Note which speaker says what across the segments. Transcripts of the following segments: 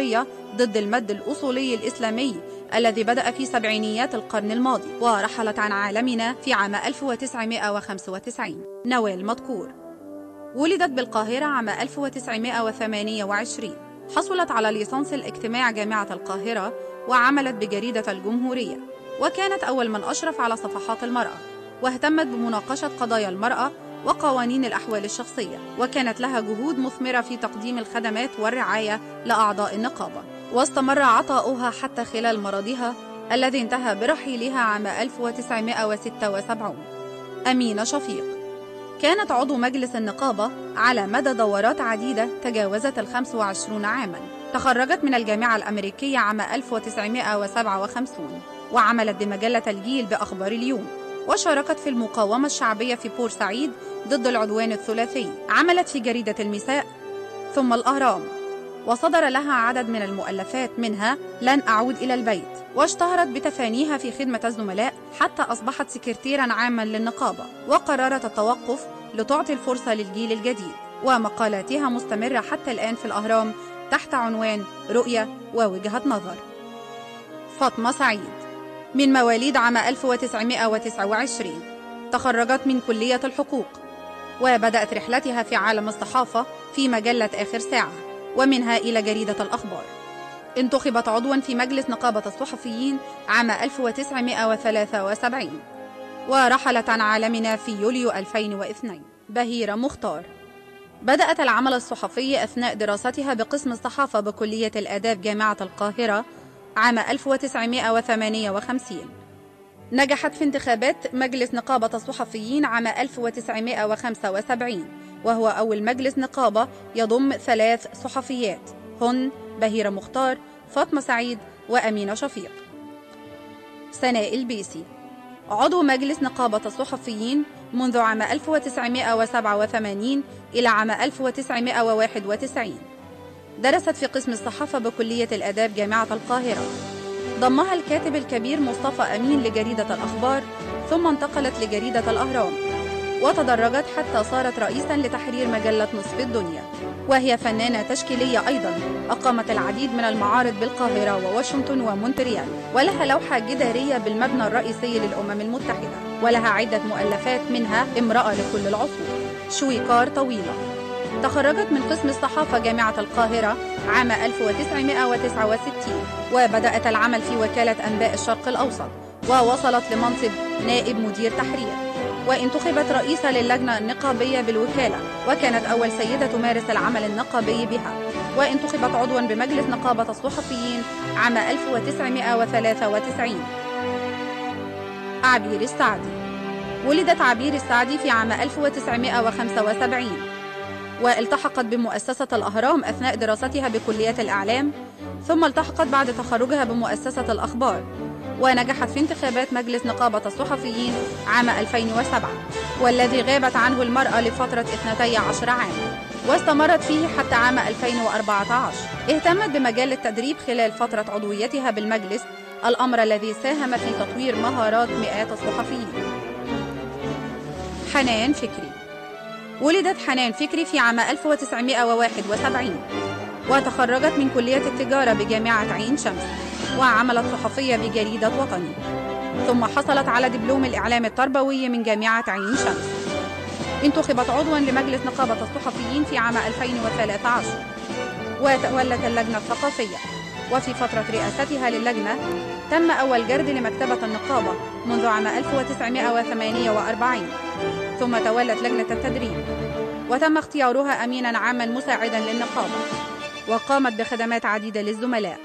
Speaker 1: الجمهورية ضد المد الأصولي الإسلامي الذي بدأ في سبعينيات القرن الماضي ورحلت عن عالمنا في عام 1995 نوال مذكور ولدت بالقاهرة عام 1928 حصلت على ليسانس الاجتماع جامعة القاهرة وعملت بجريدة الجمهورية وكانت أول من أشرف على صفحات المرأة واهتمت بمناقشة قضايا المرأة وقوانين الأحوال الشخصية وكانت لها جهود مثمرة في تقديم الخدمات والرعاية لأعضاء النقابة واستمر عطاؤها حتى خلال مرضها الذي انتهى برحيلها عام 1976 أمينة شفيق كانت عضو مجلس النقابة على مدى دورات عديدة تجاوزت ال 25 عاماً تخرجت من الجامعة الأمريكية عام 1957 وعملت بمجلة الجيل بأخبار اليوم وشاركت في المقاومة الشعبية في بورسعيد ضد العدوان الثلاثي عملت في جريدة المساء ثم الأهرام وصدر لها عدد من المؤلفات منها لن أعود إلى البيت واشتهرت بتفانيها في خدمة الزملاء حتى أصبحت سكرتيرا عاما للنقابة وقررت التوقف لتعطي الفرصة للجيل الجديد ومقالاتها مستمرة حتى الآن في الأهرام تحت عنوان رؤية ووجهة نظر فاطمة سعيد من مواليد عام 1929 تخرجت من كلية الحقوق وبدأت رحلتها في عالم الصحافة في مجلة آخر ساعة ومنها إلى جريدة الأخبار انتخبت عضوا في مجلس نقابة الصحفيين عام 1973 ورحلت عن عالمنا في يوليو 2002 بهيرة مختار بدأت العمل الصحفي أثناء دراستها بقسم الصحافة بكلية الآداب جامعة القاهرة عام 1958 نجحت في انتخابات مجلس نقابة الصحفيين عام 1975 وهو أول مجلس نقابة يضم ثلاث صحفيات هن بهيرة مختار فاطمة سعيد وأمينة شفيق سناء البيسي عضو مجلس نقابة الصحفيين منذ عام 1987 إلى عام 1991 درست في قسم الصحافة بكلية الآداب جامعة القاهرة ضمها الكاتب الكبير مصطفى أمين لجريدة الأخبار ثم انتقلت لجريدة الأهرام وتدرجت حتى صارت رئيسا لتحرير مجلة نصف الدنيا وهي فنانة تشكيلية أيضا أقامت العديد من المعارض بالقاهرة وواشنطن ومونتريال ولها لوحة جدارية بالمبنى الرئيسي للأمم المتحدة ولها عدة مؤلفات منها امرأة لكل العصور شويكار طويلة تخرجت من قسم الصحافة جامعة القاهرة عام 1969 وبدأت العمل في وكالة أنباء الشرق الأوسط ووصلت لمنصب نائب مدير تحرير وانتخبت رئيسة للجنة النقابية بالوكالة وكانت أول سيدة تمارس العمل النقابي بها وانتخبت عضوا بمجلس نقابة الصحفيين عام 1993 عبير السعدي ولدت عبير السعدي في عام 1975 والتحقت بمؤسسة الأهرام أثناء دراستها بكلية الإعلام ثم التحقت بعد تخرجها بمؤسسة الأخبار ونجحت في انتخابات مجلس نقابة الصحفيين عام 2007 والذي غابت عنه المرأة لفترة 12 عاما واستمرت فيه حتى عام 2014 اهتمت بمجال التدريب خلال فترة عضويتها بالمجلس الأمر الذي ساهم في تطوير مهارات مئات الصحفيين حنان فكري ولدت حنان فكري في عام 1971 وتخرجت من كلية التجارة بجامعة عين شمس وعملت صحفية بجريدة وطني ثم حصلت على دبلوم الإعلام التربوي من جامعة عين شمس انتخبت عضوا لمجلس نقابة الصحفيين في عام 2013 وتولت اللجنة الثقافية وفي فترة رئاستها للجنة تم أول جرد لمكتبة النقابة منذ عام 1948 ثم تولت لجنة التدريب وتم اختيارها أمينا عاما مساعدا للنقابة وقامت بخدمات عديدة للزملاء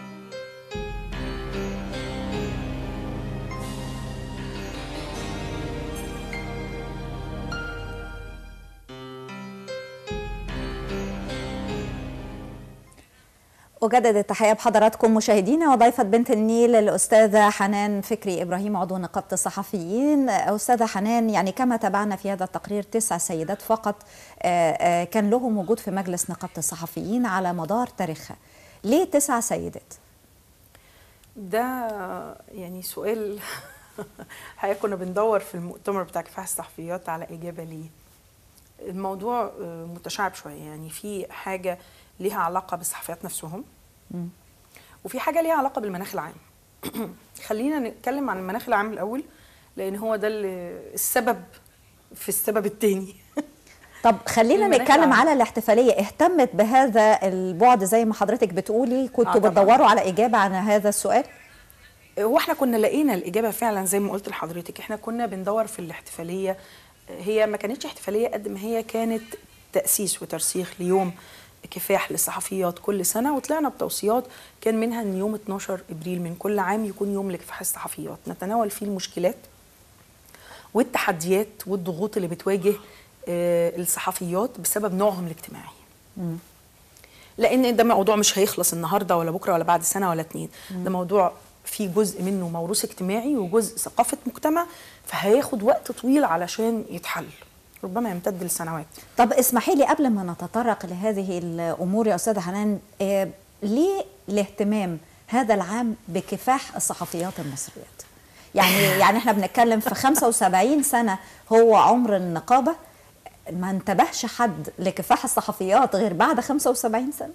Speaker 2: أجدد التحية بحضراتكم مشاهدينا وضيفة بنت النيل الأستاذة حنان فكري إبراهيم عضو نقابة الصحفيين أستاذة حنان يعني كما تابعنا في هذا التقرير تسع سيدات فقط كان لهم وجود في مجلس نقابة الصحفيين على مدار تاريخها ليه تسع سيدات؟
Speaker 3: ده يعني سؤال حقيقة كنا بندور في المؤتمر بتاع كفاح الصحفيات على إجابة ليه الموضوع متشعب شوية يعني في حاجة ليها علاقة بالصحفيات نفسهم وفي حاجه ليها علاقه بالمناخ العام خلينا نتكلم عن المناخ العام الاول لان هو ده اللي السبب في السبب التاني
Speaker 2: طب خلينا
Speaker 3: المناخ
Speaker 2: نتكلم
Speaker 3: العام.
Speaker 2: على الاحتفاليه اهتمت بهذا البعد زي ما حضرتك بتقولي كنتوا
Speaker 3: آه طبعاً.
Speaker 2: بتدوروا على اجابه عن هذا السؤال
Speaker 3: هو احنا كنا لقينا الاجابه فعلا زي ما قلت لحضرتك احنا كنا بندور في الاحتفاليه هي ما كانتش احتفاليه قد ما هي كانت تاسيس وترسيخ ليوم كفاح للصحفيات كل سنه وطلعنا بتوصيات كان منها ان يوم 12 ابريل من كل عام يكون يوم لكفاح الصحفيات نتناول فيه المشكلات والتحديات والضغوط اللي بتواجه آه، الصحفيات بسبب نوعهم الاجتماعي لان ده موضوع مش هيخلص النهارده ولا بكره ولا بعد سنه ولا اتنين ده موضوع فيه جزء منه موروث اجتماعي وجزء ثقافه مجتمع فهياخد وقت طويل علشان يتحل ربما يمتد لسنوات
Speaker 2: طب اسمحي لي قبل ما نتطرق لهذه الامور يا استاذه حنان آه ليه الاهتمام هذا العام بكفاح الصحفيات المصريات يعني يعني احنا بنتكلم في 75 سنه هو عمر النقابه ما انتبهش حد لكفاح الصحفيات غير بعد 75 سنه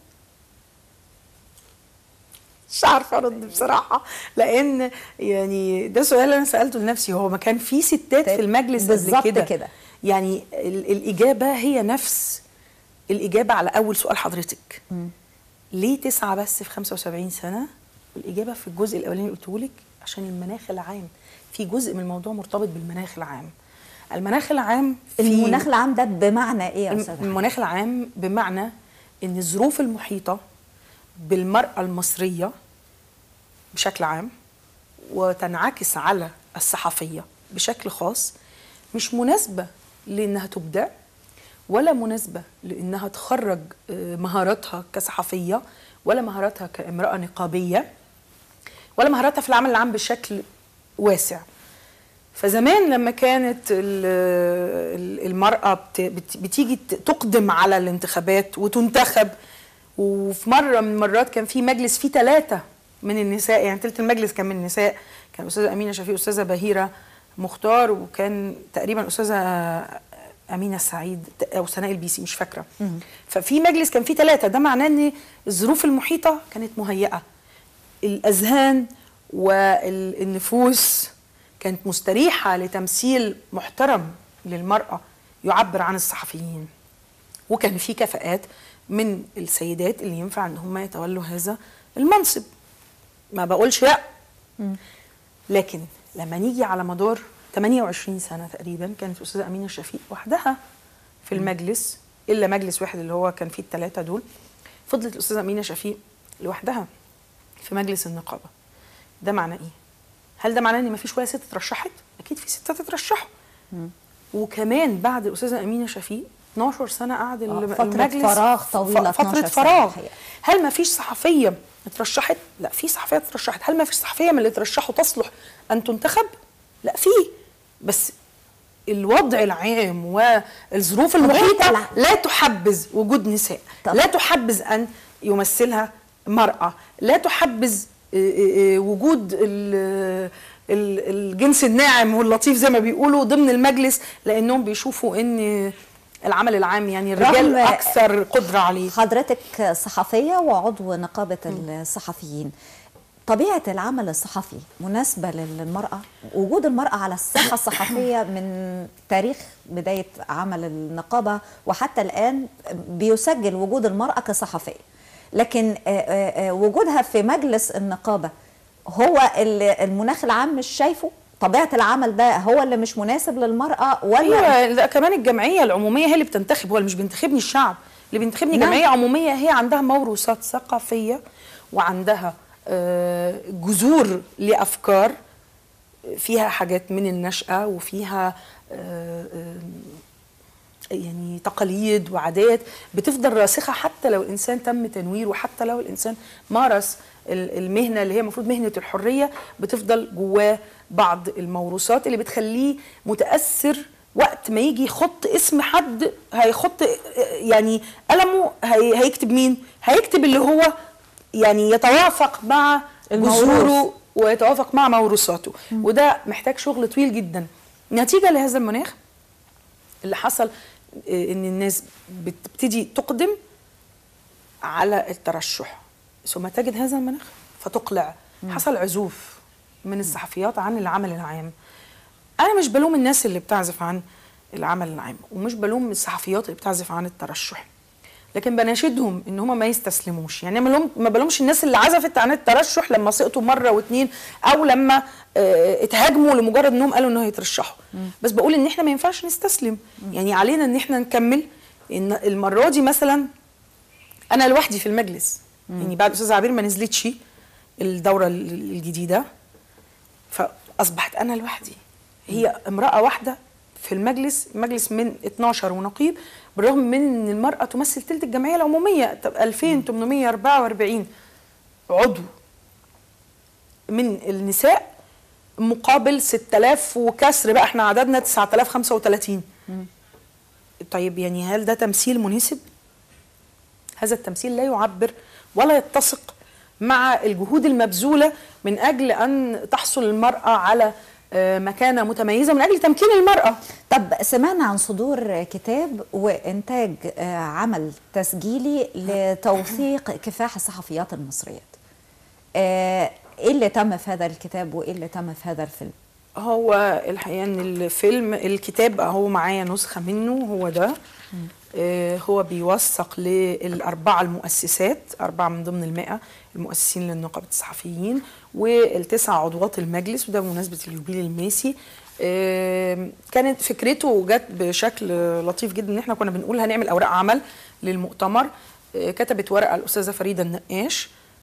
Speaker 3: مش عارفه ارد بصراحه لان يعني ده سؤال انا سالته لنفسي هو ما كان في ستات في المجلس قبل
Speaker 2: بالظبط
Speaker 3: كده
Speaker 2: كده.
Speaker 3: يعني ال- الاجابه هي نفس الاجابه على اول سؤال حضرتك ليه تسعه بس في 75 سنه الاجابه في الجزء الاولاني اللي قلته لك عشان المناخ العام في جزء من الموضوع مرتبط بالمناخ العام المناخ العام في
Speaker 2: المناخ العام ده بمعنى ايه يا
Speaker 3: الم-
Speaker 2: استاذه حنان؟
Speaker 3: المناخ العام بمعنى ان الظروف المحيطه بالمراه المصريه بشكل عام وتنعكس على الصحفيه بشكل خاص مش مناسبه لانها تبدع ولا مناسبه لانها تخرج آه، مهاراتها كصحفيه ولا مهاراتها كامراه نقابيه ولا مهاراتها في العمل العام بشكل واسع فزمان لما كانت ال- ال- المرأة بت- بت- بتيجي ت- تقدم على الانتخابات وتنتخب وفي مرة من المرات كان في مجلس فيه ثلاثة من النساء يعني تلت المجلس كان من النساء كان أستاذة أمينة شفيق أستاذة بهيرة مختار وكان تقريبا أستاذة أمينة السعيد أو سناء البيسي مش فاكرة ففي مجلس كان فيه ثلاثة ده معناه إن الظروف المحيطة كانت مهيئة الأذهان والنفوس كانت مستريحة لتمثيل محترم للمرأة يعبر عن الصحفيين وكان في كفاءات من السيدات اللي ينفع ان هم يتولوا هذا المنصب ما بقولش لا لكن لما نيجي على مدار 28 سنة تقريبا كانت أستاذة أمينة شفيق وحدها في المجلس إلا مجلس واحد اللي هو كان فيه الثلاثة دول فضلت الأستاذة أمينة شفيق لوحدها في مجلس النقابة ده معناه إيه؟ هل ده معناه إن مفيش ولا ست اترشحت؟ أكيد في ستات اترشحوا وكمان بعد الأستاذة أمينة شفيق 12 سنة قعد
Speaker 2: آه،
Speaker 3: الم-
Speaker 2: فترة
Speaker 3: المجلس
Speaker 2: فراغ طويلة،
Speaker 3: ف- فترة
Speaker 2: 12 سنة
Speaker 3: فراغ
Speaker 2: الحقيقة.
Speaker 3: هل ما فيش صحفية اترشحت؟ لا في صحفيات اترشحت هل ما فيش صحفية من اللي اترشحوا تصلح أن تنتخب؟ لا في بس الوضع العام والظروف المحيطة
Speaker 2: الع-
Speaker 3: لا تحبذ وجود نساء
Speaker 2: طب.
Speaker 3: لا تحبذ أن يمثلها مرأة لا تحبذ آه، آه، آه، وجود ال- ال- الجنس الناعم واللطيف زي ما بيقولوا ضمن المجلس لأنهم بيشوفوا أن العمل العام يعني الرجال
Speaker 2: رغم-
Speaker 3: أكثر قدرة عليه
Speaker 2: حضرتك صحفية وعضو نقابة الصحفيين طبيعة العمل الصحفي مناسبة للمرأة وجود المرأة على الساحة الصحفية من تاريخ بداية عمل النقابة وحتى الآن بيسجل وجود المرأة كصحفية لكن آه، آه، آه، وجودها في مجلس النقابة هو اللي المناخ العام مش شايفه طبيعة العمل ده هو اللي مش مناسب للمرأة ولا
Speaker 3: ايوه لا كمان الجمعيه العموميه هي اللي بتنتخب هو اللي مش بينتخبني الشعب اللي بينتخبني
Speaker 2: نعم.
Speaker 3: جمعيه عموميه هي عندها موروثات ثقافيه وعندها آه، جذور لافكار فيها حاجات من النشأة وفيها آه، آه، يعني تقاليد وعادات بتفضل راسخة حتى لو الإنسان تم تنويره وحتى لو الإنسان مارس ال- المهنة اللي هي المفروض مهنة الحرية بتفضل جواه بعض الموروثات اللي بتخليه متأثر وقت ما يجي يخط اسم حد هيخط يعني قلمه هي هيكتب مين؟ هيكتب اللي هو يعني يتوافق مع
Speaker 2: الموروث.
Speaker 3: جذوره ويتوافق مع موروثاته وده محتاج شغل طويل جدا نتيجة لهذا المناخ اللي حصل آه، ان الناس بتبتدي تقدم على الترشح ثم تجد هذا المناخ فتقلع حصل عزوف من الصحفيات عن العمل العام انا مش بلوم الناس اللي بتعزف عن العمل العام ومش بلوم الصحفيات اللي بتعزف عن الترشح لكن بناشدهم ان هم ما يستسلموش يعني ما بلوم ما بلومش الناس اللي عزفت عن الترشح لما سقطوا مره واتنين او لما آه، اتهاجموا لمجرد انهم قالوا انه هيترشحوا بس بقول ان احنا ما ينفعش نستسلم يعني علينا ان احنا نكمل ان المره دي مثلا انا لوحدي في المجلس يعني بعد استاذ عبير ما نزلتش الدوره ال- الجديده فاصبحت انا لوحدي هي امراه واحده في المجلس مجلس من 12 ونقيب بالرغم من ان المراه تمثل ثلث الجمعيه العموميه طب 2844 عضو من النساء مقابل 6000 وكسر بقى احنا عددنا 9035 طيب يعني هل ده تمثيل مناسب؟ هذا التمثيل لا يعبر ولا يتسق مع الجهود المبذوله من اجل ان تحصل المراه على آه، مكانه متميزه من اجل تمكين المراه
Speaker 2: طب سمعنا عن صدور كتاب وإنتاج آه، عمل تسجيلي لتوثيق كفاح الصحفيات المصريات آه، إيه اللي تم في هذا الكتاب وإيه اللي تم في هذا الفيلم؟
Speaker 3: هو الحقيقه ان الفيلم الكتاب هو معايا نسخه منه هو ده آه، هو بيوثق للأربعة المؤسسات أربعة من ضمن المئة المؤسسين لنقابة الصحفيين والتسع عضوات المجلس وده بمناسبة اليوبيل الماسي آه، كانت فكرته جت بشكل لطيف جدا ان احنا كنا بنقول هنعمل اوراق عمل للمؤتمر آه، كتبت ورقه الاستاذه فريده النقاش